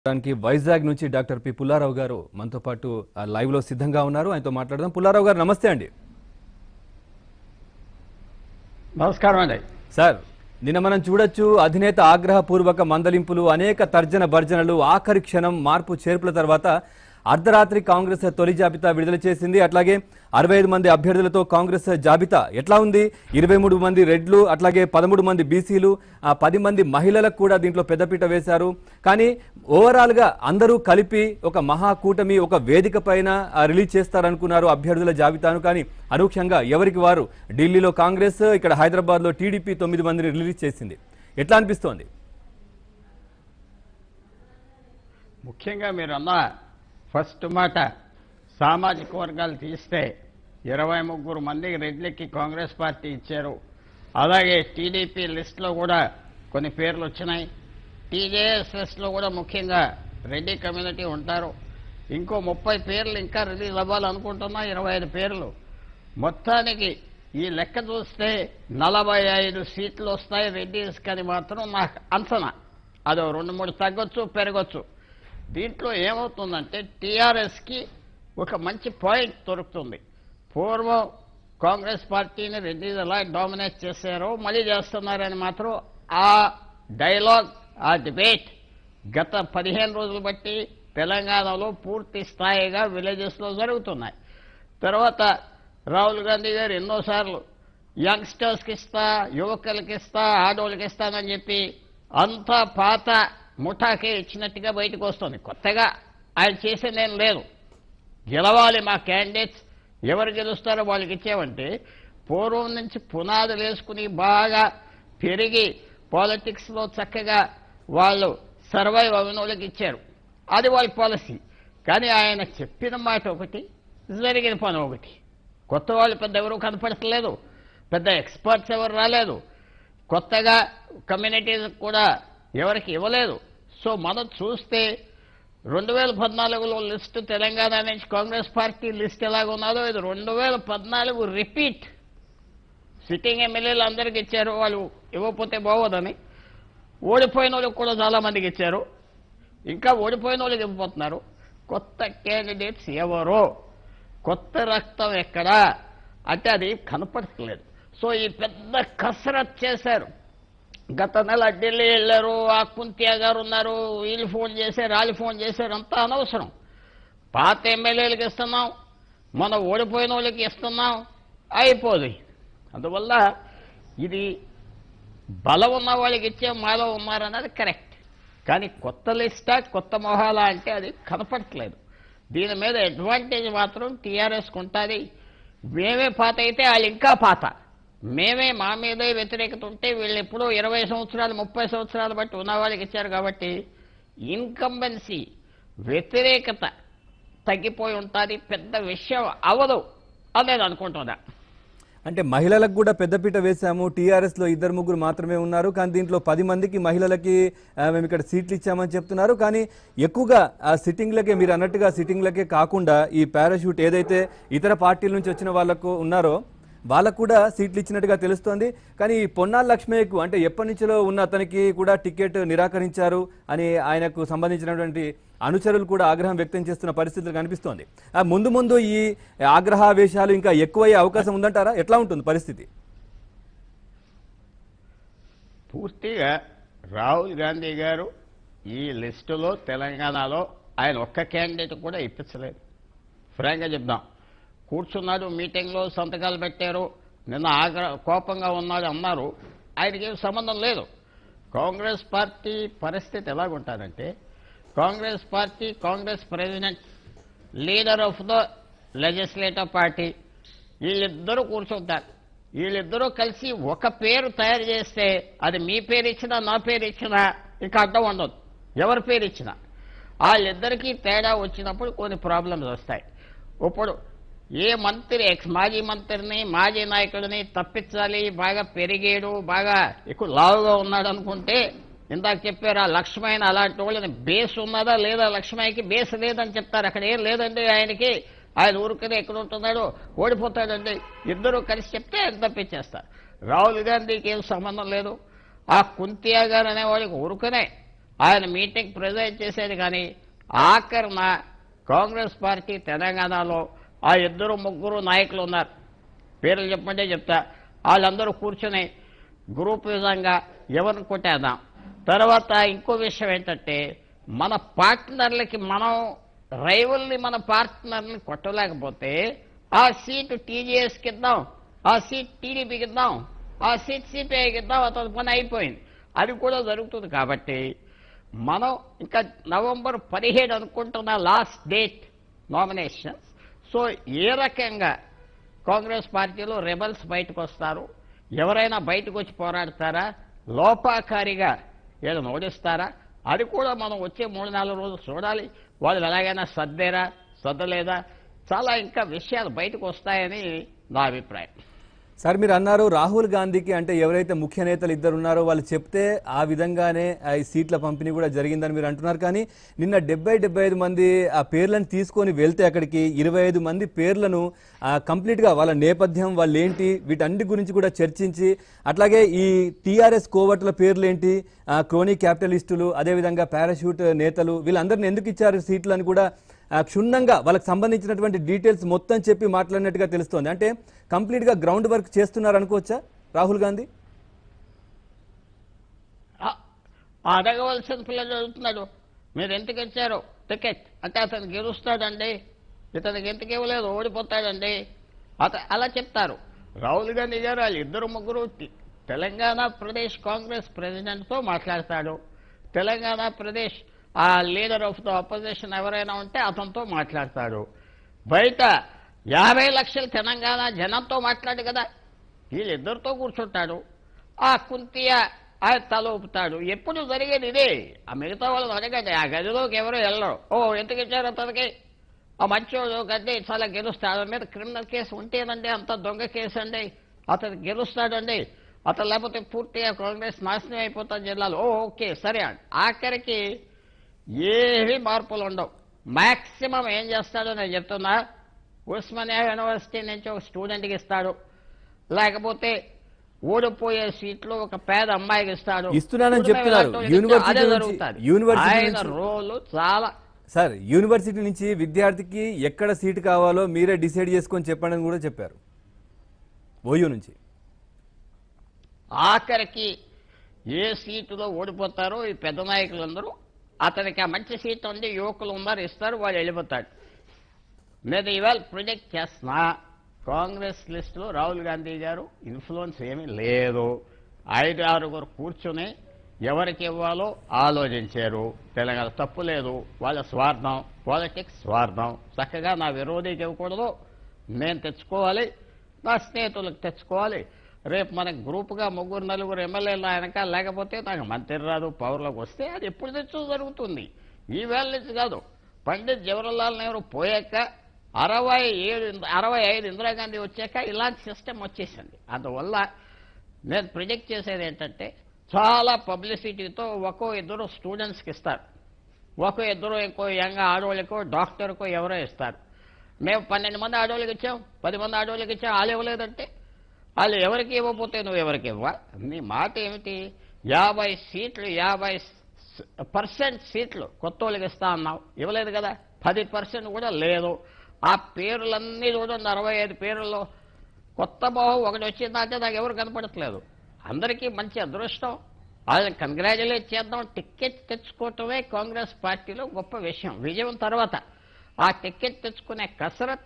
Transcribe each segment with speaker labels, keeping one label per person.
Speaker 1: దానికి వైజాగ్ నుంచి doctor P Pullarao గారు మనతో పాటు ఆ, లైవ్ లో సిద్ధంగా ఉన్నారు ఆయనతో మాట్లాడదాం పుల్లారావు గారు నమస్తే అండి
Speaker 2: నమస్కారం అండి
Speaker 1: సార్ నిన్న మనం చూడొచ్చు అధినేత ఆగ్రహపూర్వక మందలింపులు అనేక తర్జన భర్జనలు ఆఖరి క్షణం మార్పు చేర్పుల తర్వాత అర్ధరాత్రి కాంగ్రెస్ తొలి జాబితా విడుదల చేసింది అట్లాగే అరవై ఐదు మంది అభ్యర్థులతో కాంగ్రెస్ జాబితా ఎట్లా ఉంది ఇరవై మూడు మంది రెడ్లు అట్లాగే పదమూడు మంది బీసీలు ఆ పది మంది మహిళలకు కూడా దీంట్లో పెద్దపీట వేశారు కానీ ఓవరాల్ గా అందరూ కలిపి ఒక మహాకూటమి ఒక వేదిక పైన ఆ, రిలీజ్ చేస్తారనుకున్నారు అభ్యర్థుల జాబితాను కానీ అనూహ్యంగా ఎవరికి వారు ఢిల్లీలో కాంగ్రెస్ ఇక్కడ హైదరాబాద్ లో టీడీపీ తొమ్మిది మందిని రిలీజ్ చేసింది ఎట్లా అనిపిస్తోంది
Speaker 2: ముఖ్యంగా మీరు అన్న ఫస్ట్ మాట సామాజిక వర్గాలు తీస్తే ఇరవై ముగ్గురు మందికి రెడ్లకి కాంగ్రెస్ పార్టీ ఇచ్చారు అలాగే టీడీపీ లిస్టులో కూడా కొన్ని పేర్లు వచ్చినాయి టీజేఎస్ లిస్టులో కూడా ముఖ్యంగా రెడ్డి కమ్యూనిటీ ఉంటారు ఇంకో ముప్పై పేర్లు ఇంకా రిలీజ్ అవ్వాలనుకుంటున్నా ఇరవై ఐదు పేర్లు మొత్తానికి ఈ లెక్క చూస్తే నలభై ఐదు సీట్లు వస్తాయి రెడ్డిస్ కానీ మాత్రం నాకు అంచనా అదో రెండు మూడు తగ్గొచ్చు పెరగొచ్చు దీంట్లో ఏమవుతుందంటే టీఆర్ఎస్కి ఒక మంచి పాయింట్ దొరుకుతుంది పూర్వం కాంగ్రెస్ పార్టీని రెడ్డి ఎలా డామినేట్ చేశారో మళ్ళీ చేస్తున్నారని మాత్రం ఆ డైలాగ్ ఆ డిబేట్ గత పదిహేను రోజులు బట్టి తెలంగాణలో పూర్తి స్థాయిగా విలేజెస్లో జరుగుతున్నాయి తర్వాత రాహుల్ గాంధీ గారు ఎన్నోసార్లు యంగ్స్టర్స్కి ఇస్తా యువకులకి ఇస్తా ఆడవాళ్ళకి ఇస్తానని చెప్పి అంతా పాత ముఠాకే ఇచ్చినట్టుగా బయటకు వస్తుంది కొత్తగా ఆయన చేసేదేం లేదు గెలవాలి మా క్యాండిడేట్స్ ఎవరు గెలుస్తారో వాళ్ళకి ఇచ్చామంటే పూర్వం నుంచి పునాదులు వేసుకుని బాగా పెరిగి పాలిటిక్స్లో చక్కగా వాళ్ళు సర్వైవ్ అయిన వాళ్ళకి ఇచ్చారు అది వాళ్ళ పాలసీ కానీ ఆయన చెప్పిన మాట ఒకటి జరిగిన పని ఒకటి కొత్త వాళ్ళు పెద్ద ఎవరు కనపడట్లేదు పెద్ద ఎక్స్పర్ట్స్ ఎవరు రాలేదు కొత్తగా కమ్యూనిటీస్ కూడా ఎవరికి ఇవ్వలేదు సో మనం చూస్తే రెండు వేల పద్నాలుగులో లిస్టు తెలంగాణ నుంచి కాంగ్రెస్ పార్టీ లిస్ట్ ఎలాగ ఉన్నదో ఇది రెండు వేల పద్నాలుగు రిపీట్ సిట్టింగ్ ఎమ్మెల్యేలు అందరికి ఇచ్చారు వాళ్ళు ఇవ్వకపోతే బాగోదని ఓడిపోయిన వాళ్ళకి కూడా చాలా మందికి ఇచ్చారు ఇంకా ఓడిపోయిన వాళ్ళకి ఇవ్వబోతున్నారు కొత్త క్యాండిడేట్స్ ఎవరో కొత్త రక్తం ఎక్కడా అంటే అది కనపడట్లేదు సో ఈ పెద్ద కసరత్ చేశారు గత నెల ఢిల్లీ వెళ్ళారు ఆ కుంతియా గారు ఉన్నారు వీళ్ళు ఫోన్ చేశారు వాళ్ళు ఫోన్ చేశారు అంతా అనవసరం పాత ఎమ్మెల్యేలకు ఇస్తున్నాం మన ఓడిపోయిన వాళ్ళకి ఇస్తున్నాం అయిపోదు అందువల్ల ఇది బలం ఉన్న వాళ్ళకి ఇచ్చే మాలో ఉన్నారన్నది కరెక్ట్ కానీ కొత్త లిస్టా కొత్త మొహాలా అంటే అది కనపడట్లేదు దీని మీద అడ్వాంటేజ్ మాత్రం టీఆర్ఎస్కి ఉంటుంది మేమే పాత అయితే వాళ్ళు ఇంకా పాత మేమే మా మీదే వ్యతిరేకత ఉంటే వీళ్ళు ఎప్పుడో ఇరవై సంవత్సరాలు ముప్పై సంవత్సరాలు బట్టి ఉన్న వాళ్ళకి ఇచ్చారు కాబట్టి ఇన్కంబెన్సీ వ్యతిరేకత తగ్గిపోయి ఉంటుంది పెద్ద విషయం అవదు అని నేను అనుకుంటున్నా
Speaker 1: అంటే మహిళలకు కూడా పెద్దపీట వేశాము టీఆర్ఎస్ లో ఇద్దరు ముగ్గురు మాత్రమే ఉన్నారు కానీ దీంట్లో పది మందికి మహిళలకి ఆ, మేము ఇక్కడ సీట్లు ఇచ్చామని చెప్తున్నారు కానీ ఎక్కువగా ఆ సిట్టింగ్లకే మీరు అన్నట్టుగా సిట్టింగ్లకే కాకుండా ఈ పారాషూట్ ఏదైతే ఇతర పార్టీల నుంచి వచ్చిన వాళ్ళకు ఉన్నారో వాళ్ళకు కూడా సీట్లు ఇచ్చినట్టుగా తెలుస్తోంది కానీ ఈ పొన్నాల లక్ష్మయ్యకు అంటే ఎప్పటి నుంచో ఉన్న అతనికి కూడా టికెట్ నిరాకరించారు అని ఆయనకు సంబంధించినటువంటి అనుచరులు కూడా ఆగ్రహం వ్యక్తం చేస్తున్న పరిస్థితులు కనిపిస్తోంది ఆ ముందు ముందు ఈ ఆగ్రహావేశాలు ఇంకా ఎక్కువయ్యే అవకాశం ఉందంటారా ఎట్లా ఉంటుంది పరిస్థితి
Speaker 2: పూర్తిగా రాహుల్ గాంధీ గారు ఈ లిస్టులో తెలంగాణలో ఆయన ఒక్క క్యాండిడేట్ కూడా ఇప్పించలేదు ఫ్రాంక్గా చెప్దాం కూర్చున్నాడు మీటింగ్లో సంతకాలు పెట్టారు నిన్న ఆగ్ర కోపంగా ఉన్నాడు అన్నారు ఆయనకి ఏం సంబంధం లేదు కాంగ్రెస్ పార్టీ పరిస్థితి ఎలాగుంటుందంటే Congress party Congress president leader of the legislative party వీళ్ళిద్దరూ కూర్చుంటారు వీళ్ళిద్దరూ కలిసి ఒక పేరు తయారు చేస్తే అది మీ పేరు ఇచ్చినా నా పేరు ఇచ్చినా ఇక అడ్డం ఉండదు ఎవరి పేరు ఇచ్చినా వాళ్ళిద్దరికీ తేడా వచ్చినప్పుడు కొన్ని ప్రాబ్లమ్స్ వస్తాయి ఇప్పుడు ఏ మంత్రి ఎక్స్ మాజీ మంత్రిని మాజీ నాయకుడిని తప్పించాలి బాగా పెరిగాడు బాగా ఎక్కువ లావుగా ఉన్నాడు అనుకుంటే ఇందాక చెప్పారు ఆ లక్ష్మయ్య అలాంటి వాళ్ళని బేస్ ఉన్నదా లేదా లక్ష్మయ్యకి బేస్ లేదని చెప్తారు అక్కడ ఏం లేదండి ఆయనకి ఆయన ఊరికనే ఎక్కడ ఉంటున్నాడు ఓడిపోతాడండి ఇద్దరు కలిసి చెప్తే ఆయన తప్పించేస్తారు రాహుల్ గాంధీకి ఏం సంబంధం లేదు ఆ కుంతియా గారు అనేవాడికి ఊరుకనే ఆయన మీటింగ్ ప్రిజైడ్ చేసేది కానీ ఆఖరిన కాంగ్రెస్ పార్టీ తెలంగాణలో ఆ ఇద్దరు ముగ్గురు నాయకులు ఉన్నారు పేర్లు చెప్పమంటే చెప్తా వాళ్ళందరూ కూర్చొని గ్రూప్ విధంగా ఎవరిని కొట్టేద్దాం తర్వాత ఇంకో విషయం ఏంటంటే మన పార్ట్నర్లకి మనం రైవల్ని మన పార్ట్నర్ని కొట్టలేకపోతే ఆ సీటు టీజీఎస్కి ఇద్దాం ఆ సీట్ టీడీపీకి ఇద్దాం ఆ సీట్ సిపిఐకి ఇద్దాం అతని పని అయిపోయింది అది కూడా జరుగుతుంది కాబట్టి మనం ఇంకా నవంబర్ పదిహేడు అనుకుంటున్న లాస్ట్ డేట్ నామినేషన్స్ సో ఏ రకంగా కాంగ్రెస్ పార్టీలో రెబల్స్ బయటకు వస్తారు ఎవరైనా బయటకు వచ్చి పోరాడతారా లోపాకారిగా ఏదైనా ఓడిస్తారా అది కూడా మనం వచ్చే మూడు నాలుగు రోజులు చూడాలి వాళ్ళు ఎలాగైనా సర్దేరా సర్దలేదా చాలా ఇంకా విషయాలు బయటకు వస్తాయని నా అభిప్రాయం
Speaker 1: సార్ మీరు అన్నారు రాహుల్ గాంధీకి అంటే ఎవరైతే ముఖ్య నేతలు ఇద్దరు ఉన్నారో వాళ్ళు చెప్తే ఆ విధంగానే ఆ ఈ సీట్ల పంపిణీ కూడా జరిగిందని మీరు అంటున్నారు కానీ నిన్న డెబ్బై డెబ్బై ఐదు మంది ఆ పేర్లను తీసుకొని వెళ్తే అక్కడికి ఇరవై ఐదు మంది పేర్లను ఆ, కంప్లీట్గా వాళ్ళ నేపథ్యం వాళ్ళు ఏంటి వీటన్నిటి గురించి కూడా చర్చించి అట్లాగే ఈ టీఆర్ఎస్ కోవట్ల పేర్లు ఏంటి ఆ, క్రోనీ క్యాపిటలిస్టులు అదేవిధంగా పారాషూట్ నేతలు వీళ్ళందరిని ఎందుకు ఇచ్చారు సీట్లు అని కూడా ఆ, క్షుణ్ణంగా వాళ్ళకి సంబంధించినటువంటి డీటెయిల్స్ మొత్తం చెప్పి మాట్లాడినట్టుగా తెలుస్తోంది అంటే కంప్లీట్గా గ్రౌండ్ వర్క్ చేస్తున్నారు అనుకోవచ్చా రాహుల్ గాంధీ
Speaker 2: ఆ- అడగవలసిన పిల్లలు చదువుతున్నాడు మీరు ఎందుకు ఇచ్చారు టికెట్ అంటే అతను గెలుస్తాడండి ఇతనికి ఎందుకు ఇవ్వలేదు ఓడిపోతాడండి అత అలా చెప్తారు రాహుల్ గాంధీ గారు వాళ్ళు ఇద్దరు ముగ్గురు టి- తెలంగాణ ప్రదేశ్ కాంగ్రెస్ ప్రెసిడెంట్తో మాట్లాడతాడు తెలంగాణ ప్రదేశ్ ఆ లీడర్ ఆఫ్ ద అపోజిషన్ ఎవరైనా ఉంటే అతనితో మాట్లాడతాడు బయట యాభై లక్షల తెలంగాణ జనంతో మాట్లాడు కదా వీళ్ళిద్దరితో కూర్చుంటాడు ఆ కుంతియ ఆయన తల ఊపుతాడు ఎప్పుడు జరిగేది ఇదే ఆ మిగతా వాళ్ళని అడగండి ఆ గదిలోకి ఎవరు వెళ్ళరు ఓ ఎందుకు ఇచ్చారు అతనికి ఆ మంచోడు గడ్డి చాలా గెలుస్తాడు అతని మీద క్రిమినల్ కేసు ఉంటేనండి అంత దొంగ కేసు అండి అతను గెలుస్తాడండి అతను లేకపోతే పూర్తిగా కాంగ్రెస్ నాశనం అయిపోతుంది జిల్లాలో ఓ ఓకే సరే అండి ఆఖరికి ఏమీ మార్పులు ఉండవు మాక్సిమం ఏం చేస్తాడో నేను చెప్తున్నా ఉస్మానియా యూనివర్సిటీ నుంచి ఒక స్టూడెంట్కి ఇస్తాడు లేకపోతే ఓడిపోయే సీట్లు ఒక పేద అమ్మాయికి ఇస్తాడు
Speaker 1: ఇస్తున్నానని
Speaker 2: కుటుంబ
Speaker 1: చెప్తున్నారు.
Speaker 2: వ్యవస్థకి
Speaker 1: యూనివర్సిటీ
Speaker 2: అదే
Speaker 1: నుంచి-
Speaker 2: జరుగుతుంది.
Speaker 1: యూనివర్సిటీ
Speaker 2: ఆయన
Speaker 1: నుంచి-
Speaker 2: రోలు చాలా
Speaker 1: సార్ యూనివర్సిటీ నుంచి విద్యార్థికి ఎక్కడ సీటు కావాలో మీరే డిసైడ్ చేసుకొని చెప్పండి అని కూడా చెప్పారు ఓయూ నుంచి
Speaker 2: ఆఖరికి ఏ సీటులో ఓడిపోతారో ఈ పెద్ద నాయకులందరూ అతనికి ఆ మంచి సీట్ ఉంది యువకులు ఉన్నారు ఇస్తారు వాళ్ళు వెళ్ళిపోతాడు నేను ఇవాళ ప్రొజెక్ట్ చేస్తున్నా కాంగ్రెస్ లిస్టులో రాహుల్ గాంధీ గారు ఇన్ఫ్లుయెన్స్ ఏమీ లేదు ఐదు ఆరుగురు కూర్చుని ఎవరికి ఇవ్వాలో ఆలోచించారు తెలంగాణ తప్పు లేదు వాళ్ళ స్వార్థం పాలిటిక్స్ స్వార్థం చక్కగా నా విరోధికి ఇవ్వకూడదు నేను తెచ్చుకోవాలి నా స్నేహితులకు తెచ్చుకోవాలి రేపు మనకు గ్రూప్గా ముగ్గురు నలుగురు ఎమ్మెల్యేలు ఆయనక లేకపోతే నాకు మంత్రి రాదు పవర్లోకి వస్తే అది ఎప్పుడు తెచ్చో జరుగుతుంది ఈ వేళ నుంచి కాదు పండిత్ జవహర్లాల్ నెహ్రూ పోయాక అరవై ఏడు అరవై ఐదు ఇందిరాగాంధీ వచ్చాక ఇలాంటి సిస్టమ్ వచ్చేసింది అందువల్ల నేను ప్రిడిక్ట్ చేసేది ఏంటంటే చాలా పబ్లిసిటీతో ఒక్కో ఇద్దరు స్టూడెంట్స్కి ఇస్తారు ఒక ఇద్దరు ఇంకో యంగ్ ఆడవాళ్ళకో డాక్టర్కో ఎవరో ఇస్తారు మేము పన్నెండు మంది ఆడవాళ్ళకి ఇచ్చాం పది మంది ఆడవాళ్ళకి ఇచ్చాం వాళ్ళు ఇవ్వలేదంటే వాళ్ళు ఎవరికి ఇవ్వకపోతే నువ్వు ఎవరికి ఇవ్వ నీ మాట ఏమిటి యాభై సీట్లు యాభై పర్సెంట్ సీట్లు కొత్త వాళ్ళకి ఇస్తా అన్నావు ఇవ్వలేదు కదా పది పర్సెంట్ కూడా లేదు ఆ పేర్లన్నీ చూడండి అరవై ఐదు పేర్లలో కొత్త మొహం ఒకటి వచ్చిందంటే నాకు ఎవరు కనపడట్లేదు అందరికీ మంచి అదృష్టం వాళ్ళని కంగ్రాచులేట్ చేద్దాం టికెట్ తెచ్చుకోవటమే కాంగ్రెస్ పార్టీలో గొప్ప విషయం విజయం తర్వాత ఆ టికెట్ తెచ్చుకునే కసరత్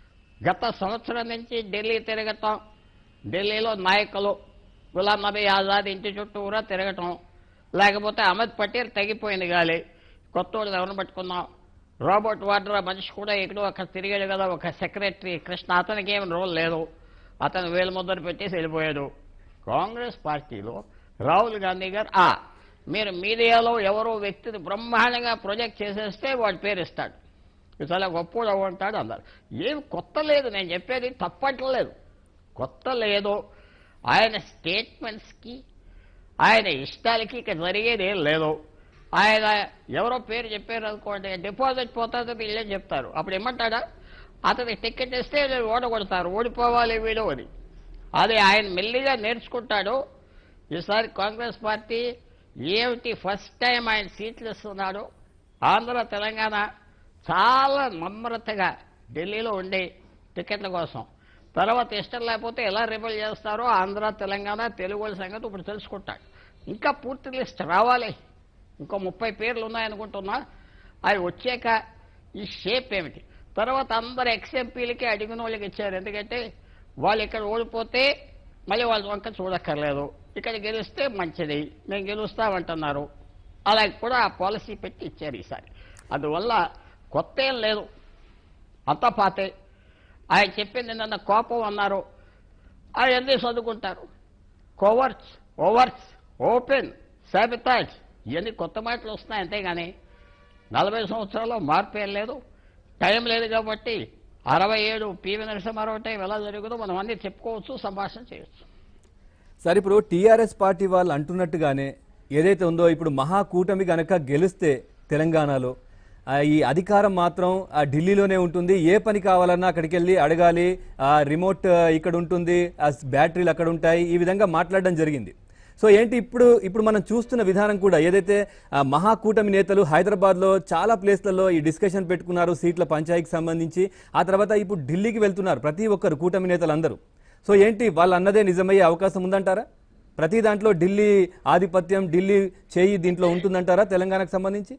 Speaker 2: గత సంవత్సరం నుంచి ఢిల్లీ తిరగటం ఢిల్లీలో నాయకులు గులాం నబీ ఆజాద్ ఇంటి చుట్టూరా తిరగటం లేకపోతే అహ్మద్ పటేల్ తగ్గిపోయింది గాలి కొత్త వాళ్ళు ఎవరిని పట్టుకున్నాం రాబర్ట్ వాడ్రా మనిషి కూడా ఎక్కడో అక్కడ తిరిగాడు కదా ఒక సెక్రటరీ కృష్ణ అతనికి ఏమి రోల్ లేదు అతను వేలు ముద్ర పెట్టేసి వెళ్ళిపోయాడు కాంగ్రెస్ పార్టీలో రాహుల్ గాంధీ గారు ఆ మీరు మీడియాలో ఎవరో వ్యక్తిని బ్రహ్మాండంగా ప్రొజెక్ట్ చేసేస్తే వాడి పేరు ఇస్తాడు ఇది చాలా గొప్పడు అంటాడు అందరు ఏం కొత్త లేదు నేను చెప్పేది తప్పట్లేదు కొత్త లేదు ఆయన స్టేట్మెంట్స్కి ఆయన ఇష్టాలకి ఇక జరిగేది ఏం లేదు ఆయన ఎవరో పేరు చెప్పారు అనుకోండి డిపాజిట్ పోతుంది వీళ్ళే చెప్తారు అప్పుడు ఏమంటాడా అతనికి టికెట్ ఇస్తే వీళ్ళు ఓడగొడతారు ఓడిపోవాలి వీడు అని అది ఆయన మెల్లిగా నేర్చుకుంటాడు ఈసారి కాంగ్రెస్ పార్టీ ఏమిటి ఫస్ట్ టైం ఆయన సీట్లు ఇస్తున్నాడు ఆంధ్ర తెలంగాణ చాలా నమ్రతగా ఢిల్లీలో ఉండి టికెట్ల కోసం తర్వాత ఇష్టం లేకపోతే ఎలా రిబల్ చేస్తారో ఆంధ్ర తెలంగాణ తెలుగు వాళ్ళ సంగతి ఇప్పుడు తెలుసుకుంటాడు ఇంకా పూర్తి లిస్ట్ రావాలి ఇంకో ముప్పై పేర్లు ఉన్నాయనుకుంటున్నా అవి వచ్చాక ఈ షేప్ ఏమిటి తర్వాత అందరు ఎక్స్ఎంపీలకి అడిగిన వాళ్ళకి ఇచ్చారు ఎందుకంటే వాళ్ళు ఇక్కడ ఓడిపోతే మళ్ళీ వాళ్ళ వంక చూడక్కర్లేదు ఇక్కడ గెలిస్తే మంచిది మేము గెలుస్తామంటున్నారు అలా కూడా ఆ పాలసీ పెట్టి ఇచ్చారు ఈసారి అందువల్ల కొత్త ఏం లేదు అంతా పాతే ఆయన చెప్పింది నిన్న కోపం అన్నారు అవన్నీ చదువుకుంటారు కోవర్స్ ఓవర్స్ ఓపెన్ సాబితాజ్ ఇవన్నీ కొత్త మాటలు వస్తున్నాయి అంతేగాని నలభై సంవత్సరాల్లో మార్పు ఏం లేదు టైం లేదు కాబట్టి అరవై ఏడు పివి నరసింహారావు టైం ఎలా జరుగుతుందో మనం అన్నీ చెప్పుకోవచ్చు సంభాషణ చేయొచ్చు
Speaker 1: సార్ ఇప్పుడు టీఆర్ఎస్ పార్టీ వాళ్ళు అంటున్నట్టుగానే ఏదైతే ఉందో ఇప్పుడు మహాకూటమి గనక గెలిస్తే తెలంగాణలో ఆ, ఈ అధికారం మాత్రం ఆ ఢిల్లీలోనే ఉంటుంది ఏ పని కావాలన్నా అక్కడికి వెళ్ళి అడగాలి ఆ రిమోట్ ఆ, ఇక్కడ ఉంటుంది ఆ బ్యాటరీలు అక్కడ ఉంటాయి ఈ విధంగా మాట్లాడడం జరిగింది సో ఏంటి ఇప్పుడు ఇప్పుడు మనం చూస్తున్న విధానం కూడా ఏదైతే ఆ, మహాకూటమి నేతలు హైదరాబాద్లో చాలా ప్లేస్లలో ఈ డిస్కషన్ పెట్టుకున్నారు సీట్ల పంచాయతీకి సంబంధించి ఆ తర్వాత ఇప్పుడు ఢిల్లీకి వెళ్తున్నారు ప్రతి ఒక్కరు కూటమి నేతలందరూ సో ఏంటి వాళ్ళు అన్నదే నిజమయ్యే అవకాశం ఉందంటారా ప్రతి దాంట్లో ఢిల్లీ ఆధిపత్యం ఢిల్లీ చేయి దీంట్లో ఉంటుందంటారా తెలంగాణకు సంబంధించి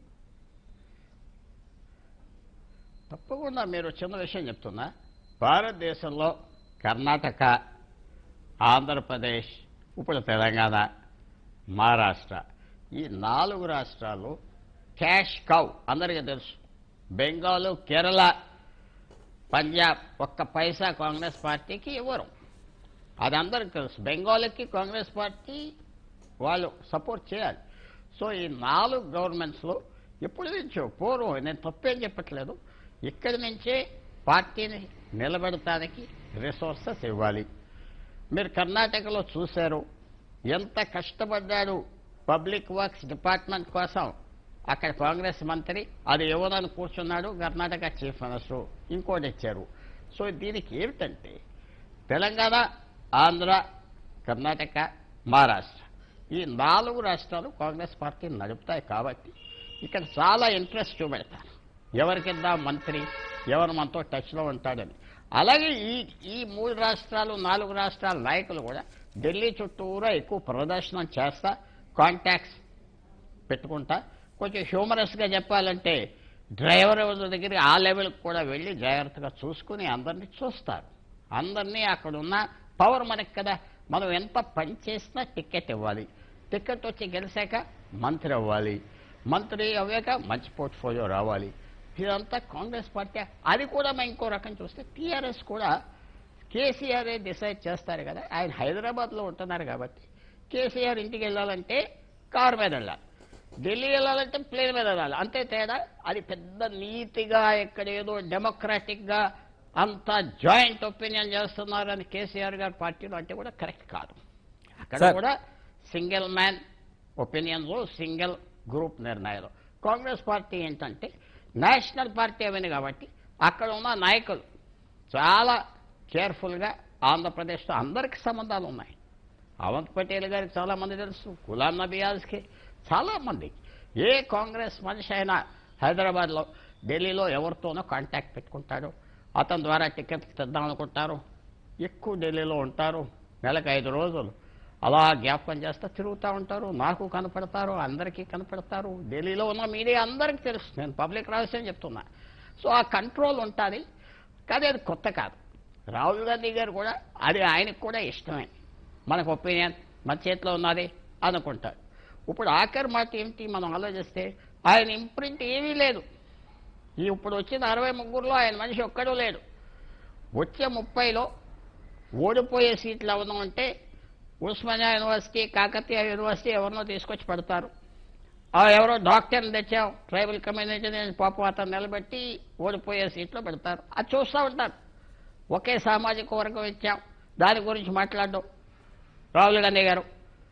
Speaker 2: తప్పకుండా మీరు చిన్న విషయం చెప్తున్నా భారతదేశంలో కర్ణాటక ఆంధ్రప్రదేశ్ ఇప్పుడు తెలంగాణ మహారాష్ట్ర ఈ నాలుగు రాష్ట్రాలు క్యాష్ కౌ అందరికీ తెలుసు బెంగాల్ కేరళ పంజాబ్ ఒక్క పైసా కాంగ్రెస్ పార్టీకి ఇవ్వరు అది అందరికి తెలుసు బెంగాల్కి కాంగ్రెస్ పార్టీ వాళ్ళు సపోర్ట్ చేయాలి సో ఈ నాలుగు గవర్నమెంట్స్లో ఎప్పటి నుంచో పూర్వం నేను తప్పేం చెప్పట్లేదు ఇక్కడి నుంచే పార్టీని నిలబెడటానికి రిసోర్సెస్ ఇవ్వాలి మీరు కర్ణాటకలో చూశారు ఎంత కష్టపడ్డాడు పబ్లిక్ వర్క్స్ డిపార్ట్మెంట్ కోసం అక్కడ కాంగ్రెస్ మంత్రి అది ఇవ్వదని కూర్చున్నాడు కర్ణాటక చీఫ్ మినిస్టర్ ఇంకోటి ఇచ్చారు సో దీనికి ఏమిటంటే తెలంగాణ ఆంధ్ర కర్ణాటక మహారాష్ట్ర ఈ నాలుగు రాష్ట్రాలు కాంగ్రెస్ పార్టీని నడుపుతాయి కాబట్టి ఇక్కడ చాలా ఇంట్రెస్ట్ చూపెడతారు ఎవరికిద్దా మంత్రి ఎవరు మనతో టచ్లో ఉంటాడని అలాగే ఈ ఈ మూడు రాష్ట్రాలు నాలుగు రాష్ట్రాల నాయకులు కూడా ఢిల్లీ చుట్టూరా ఎక్కువ ప్రదర్శనం చేస్తా కాంటాక్ట్స్ పెట్టుకుంటా కొంచెం హ్యూమరస్గా చెప్పాలంటే డ్రైవర్ దగ్గర ఆ లెవెల్కి కూడా వెళ్ళి జాగ్రత్తగా చూసుకుని అందరినీ చూస్తారు అందరినీ అక్కడ ఉన్న పవర్ మనకి కదా మనం ఎంత పని చేసినా టికెట్ ఇవ్వాలి టికెట్ వచ్చి గెలిచాక మంత్రి అవ్వాలి మంత్రి అవ్వాక మంచి పోర్ట్ఫోలియో రావాలి ఇదంతా కాంగ్రెస్ పార్టీ అది కూడా మేము ఇంకో రకం చూస్తే టీఆర్ఎస్ కూడా కేసీఆరే డిసైడ్ చేస్తారు కదా ఆయన హైదరాబాద్లో ఉంటున్నారు కాబట్టి కేసీఆర్ ఇంటికి వెళ్ళాలంటే కారు మీద వెళ్ళాలి ఢిల్లీ వెళ్ళాలంటే ప్లేన్ మీద వెళ్ళాలి అంతే తేడా అది పెద్ద నీతిగా ఇక్కడ ఏదో డెమోక్రాటిక్గా అంత జాయింట్ ఒపీనియన్ చేస్తున్నారని కేసీఆర్ గారి పార్టీలో అంటే కూడా కరెక్ట్ కాదు అక్కడ
Speaker 1: సార్.
Speaker 2: కూడా సింగిల్ మ్యాన్ ఒపీనియన్లో సింగిల్ గ్రూప్ నిర్ణయాలు కాంగ్రెస్ పార్టీ ఏంటంటే నేషనల్ పార్టీ అయింది కాబట్టి అక్కడ ఉన్న నాయకులు చాలా కేర్ఫుల్గా ఆంధ్రప్రదేశ్తో అందరికి సంబంధాలు ఉన్నాయి అవంత్ పటేల్ గారికి చాలా మంది తెలుసు గులాం నబీ ఆజ్కి చాలా మంది ఏ కాంగ్రెస్ మనిషి అయినా హైదరాబాద్లో ఢిల్లీలో ఎవరితోనో కాంటాక్ట్ పెట్టుకుంటాడు అతని ద్వారా టికెట్ తెద్దామనుకుంటారు ఎక్కువ ఢిల్లీలో ఉంటారు నెలకు ఐదు రోజులు అలా జ్ఞాపకం చేస్తా తిరుగుతూ ఉంటారు నాకు కనపడతారు అందరికీ కనపడతారు ఢిల్లీలో ఉన్న మీడియా అందరికీ తెలుసు నేను పబ్లిక్ రహస్యం చెప్తున్నా సో ఆ కంట్రోల్ ఉంటుంది కానీ అది కొత్త కాదు రాహుల్ గాంధీ గారు కూడా అది ఆయనకు కూడా ఇష్టమే మనకు ఒపీనియన్ మన చేతిలో ఉన్నది అనుకుంటారు ఇప్పుడు ఆఖరి మాట ఏమిటి మనం ఆలోచిస్తే ఆయన ఇంప్రింట్ ఏమీ లేదు ఈ ఇప్పుడు వచ్చిన అరవై ముగ్గురులో ఆయన మనిషి ఒక్కడూ లేడు వచ్చే ముప్పైలో ఓడిపోయే సీట్లు అవడం అంటే ఉస్మానియా యూనివర్సిటీ కాకతీయ యూనివర్సిటీ ఎవరినో తీసుకొచ్చి పెడతారు ఆ ఎవరో డాక్టర్ని తెచ్చాం ట్రైబల్ కమ్యూనిటీని పాపం అతను నిలబెట్టి ఓడిపోయే సీట్లో పెడతారు అది చూస్తూ ఉంటారు ఒకే సామాజిక వర్గం ఇచ్చాం దాని గురించి మాట్లాడడం రాహుల్ గాంధీ గారు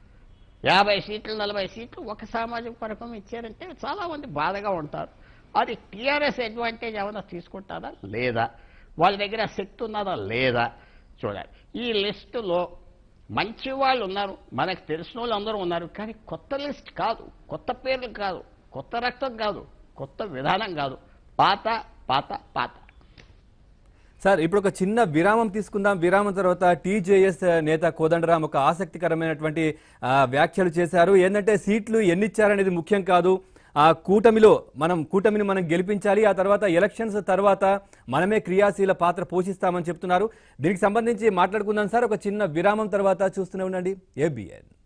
Speaker 2: యాభై సీట్లు నలభై సీట్లు ఒక సామాజిక వర్గం ఇచ్చారంటే చాలామంది బాధగా ఉంటారు అది టీఆర్ఎస్ అడ్వాంటేజ్ ఏమైనా తీసుకుంటారా లేదా వాళ్ళ దగ్గర శక్తి ఉన్నదా లేదా చూడాలి ఈ లిస్టులో మంచి వాళ్ళు ఉన్నారు మనకు తెలిసిన వాళ్ళు అందరూ ఉన్నారు కానీ కొత్త లిస్ట్ కాదు కొత్త పేర్లు కాదు కొత్త రక్తం కాదు కొత్త విధానం కాదు పాత పాత పాత
Speaker 1: సార్ ఇప్పుడు ఒక చిన్న విరామం తీసుకుందాం విరామం తర్వాత టీజేఎస్ నేత కోదండరాం ఒక ఆసక్తికరమైనటువంటి ఆ, వ్యాఖ్యలు చేశారు ఏంటంటే సీట్లు ఎన్నిచ్చారనేది ముఖ్యం కాదు ఆ కూటమిలో మనం కూటమిని మనం గెలిపించాలి ఆ తర్వాత ఎలక్షన్స్ తర్వాత మనమే క్రియాశీల పాత్ర పోషిస్తామని చెప్తున్నారు దీనికి సంబంధించి మాట్లాడుకుందాం సార్ ఒక చిన్న విరామం తర్వాత చూస్తూనే ఉండండి ఏబిఎన్